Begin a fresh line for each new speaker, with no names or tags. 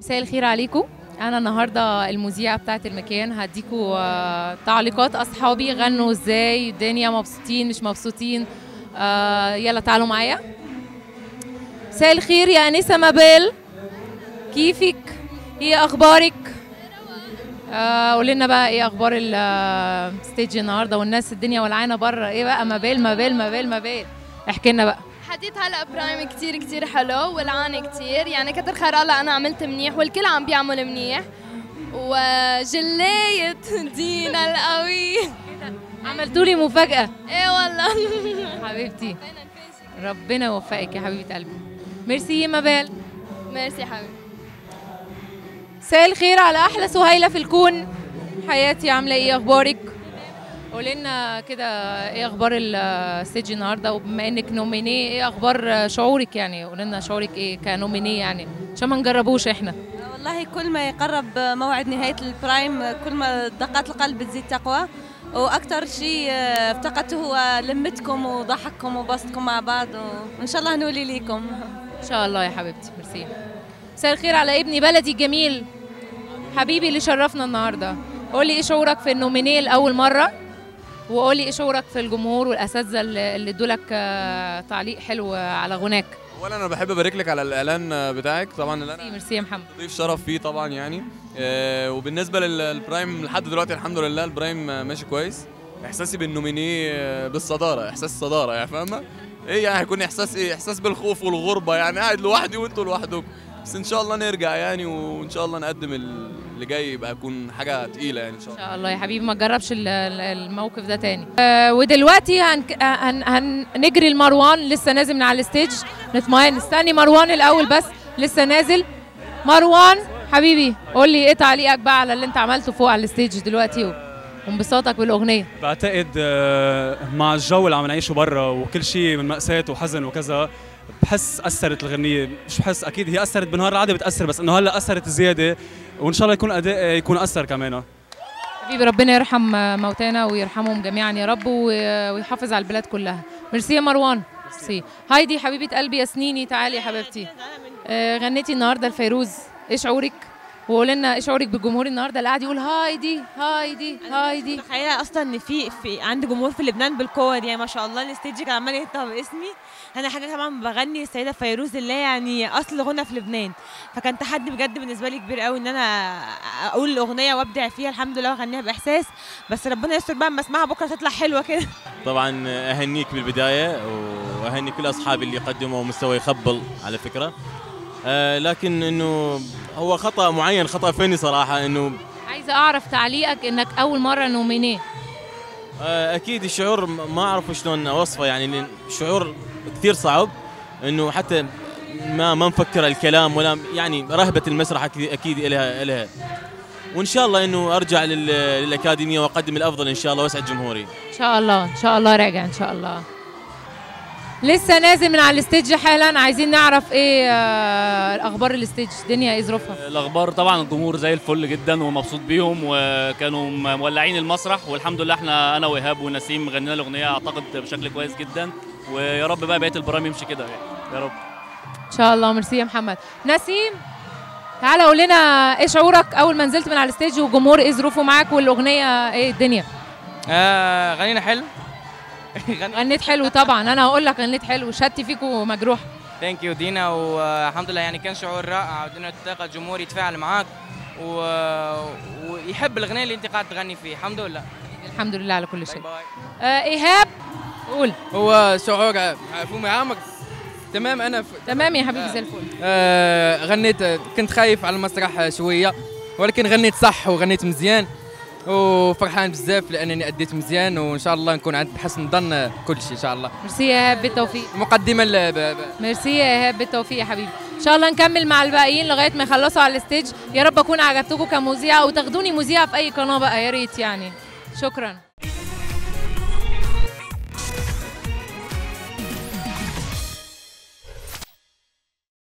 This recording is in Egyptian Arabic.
مساء الخير عليكم انا النهارده المذيعه بتاعه المكان هديكوا آه، تعليقات اصحابي غنوا ازاي الدنيا مبسوطين مش مبسوطين آه، يلا تعالوا معايا مساء الخير يا انسه مابيل كيفك ايه اخبارك آه قولي لنا بقى ايه اخبار الستيج النهارده والناس الدنيا ولعانه بره ايه بقى مابيل مابيل مابيل مابيل احكي لنا بقى
حديت هلا برايم كتير كتير حلو والعاني كتير يعني كتر خير الله انا عملت منيح والكل عم بيعمل منيح وجلية دينا القوي
عملتوا لي مفاجاه
ايه والله
حبيبتي ربنا يوفقك يا حبيبه قلبي ميرسي يا مابيل
ميرسي حبيبي
مساء الخير على احلى سهيله في الكون حياتي عامله ايه اخبارك قولي لنا كده ايه اخبار الستيج النهارده وبما انك نومينيه ايه اخبار شعورك يعني قولي لنا شعورك ايه كنومينيه يعني عشان ما نجربوش احنا
والله كل ما يقرب موعد نهاية البرايم كل ما دقات القلب بتزيد تقوى وأكثر شيء افتقدته هو لمتكم وضحككم وبسطكم مع بعض وإن شاء الله نولي ليكم
ان شاء الله يا حبيبتي ميرسي مساء الخير على ابني بلدي الجميل حبيبي اللي شرفنا النهارده قولي ايه شعورك في النومينيه لاول مره وقولي ايه شعورك في الجمهور والاساتذه اللي اللي ادولك آه، تعليق حلو على غناك
اولا انا بحب ابارك لك على الاعلان بتاعك طبعا اللي
ميرسي
انا
ميرسي يا محمد
ضيف شرف فيه طبعا يعني آه، وبالنسبه للبرايم لحد دلوقتي الحمد لله البرايم آه، ماشي كويس احساسي بالنومينيه آه، بالصداره احساس الصداره يعني فاهمه ايه يعني هيكون احساس ايه احساس بالخوف والغربه يعني قاعد لوحدي وانتوا لوحدكم بس ان شاء الله نرجع يعني وان شاء الله نقدم اللي جاي يبقى يكون حاجه تقيله يعني ان شاء
ان
الله
شاء الله يا حبيبي ما تجربش ال- ال- الموقف ده تاني آه ودلوقتي هن هن هنجري لمروان لسه نازل من على الستيج نطمئن نستني مروان الاول بس لسه نازل مروان حبيبي قول لي ايه تعليقك بقى على اللي انت عملته فوق على الستيج دلوقتي و- وانبساطك بالاغنيه
بعتقد آه، مع الجو اللي عم نعيشه برا وكل شيء من مأساة وحزن وكذا بحس أثرت الغنية مش بحس أكيد هي أثرت بالنهار العادي بتأثر بس إنه هلا أثرت زيادة وإن شاء الله يكون أداء يكون أثر كمان
حبيبي ربنا يرحم موتانا ويرحمهم جميعا يا رب و- ويحافظ على البلاد كلها ميرسي يا مروان ميرسي هايدي حبيبه قلبي يا سنيني تعالي يا حبيبتي آه، غنيتي النهارده الفيروز ايه شعورك وقولي لنا ايه شعورك بالجمهور النهارده اللي قاعد يقول هايدي هايدي هايدي
متخيلة أصلا إن في في عندي جمهور في لبنان بالقوة دي يعني ما شاء الله الستيج كان عمال ينطق باسمي أنا حاجة طبعا بغني السيدة فيروز اللي هي يعني أصل غنى في لبنان فكان تحدي بجد بالنسبة لي كبير قوي إن أنا أقول الأغنية وأبدع فيها الحمد لله وأغنيها بإحساس بس ربنا يستر بقى أما أسمعها بكرة تطلع حلوة كده
طبعا اهنيك بالبدايه واهني كل اصحابي اللي قدموا مستوى يخبل على فكره آه لكن انه هو خطا معين خطا فني صراحه انه
عايزه اعرف تعليقك انك اول مره نومينيه
آه اكيد الشعور م- ما اعرف شلون اوصفه يعني لأن الشعور كثير صعب انه حتى ما ما مفكر الكلام ولا يعني رهبه المسرح اكيد اكيد لها لها وان شاء الله انه ارجع لل- للاكاديميه واقدم الافضل ان شاء الله واسعد جمهوري
ان شاء الله ان شاء الله راجع ان شاء الله لسه نازل من على الستيج حالا عايزين نعرف ايه آه، اخبار الستيج الدنيا ايه ظروفها
الاخبار طبعا الجمهور زي الفل جدا ومبسوط بيهم وكانوا م- مولعين المسرح والحمد لله احنا انا وايهاب ونسيم غنينا الاغنيه اعتقد بشكل كويس جدا ويا رب بقى بقيه البرامج يمشي كده يعني يا رب
ان شاء الله ميرسي يا محمد نسيم تعالى قول لنا ايه شعورك اول ما نزلت من على الستيج والجمهور ايه ظروفه معاك والاغنيه ايه الدنيا
آه غنينا حلو
غنيت حلو طبعا انا هقول لك غنيت حلو شهادتي فيكوا مجروح
ثانك يو دينا والحمد لله يعني كان شعور رائع ودينا تلقى الجمهور يتفاعل معاك و... ويحب الاغنيه اللي انت قاعد تغني فيه الحمد لله
الحمد لله على كل
باي
شيء
باي
آه ايهاب قول
هو شعور فمي عامك تمام انا ف...
تمام يا حبيبي زي الفل
آه غنيت كنت خايف على المسرح شويه ولكن غنيت صح وغنيت مزيان وفرحان بزاف لانني اديت مزيان وان شاء الله نكون عند حسن ظن كل شيء ان شاء الله
ميرسي يا ايهاب بالتوفيق
مقدما ل... ب... ب...
ميرسي يا ايهاب بالتوفيق يا حبيبي ان شاء الله نكمل مع الباقيين لغايه ما يخلصوا على الستيج يا رب اكون عجبتكم كمذيعه وتاخدوني مذيعه في اي قناه بقى يا ريت يعني شكرا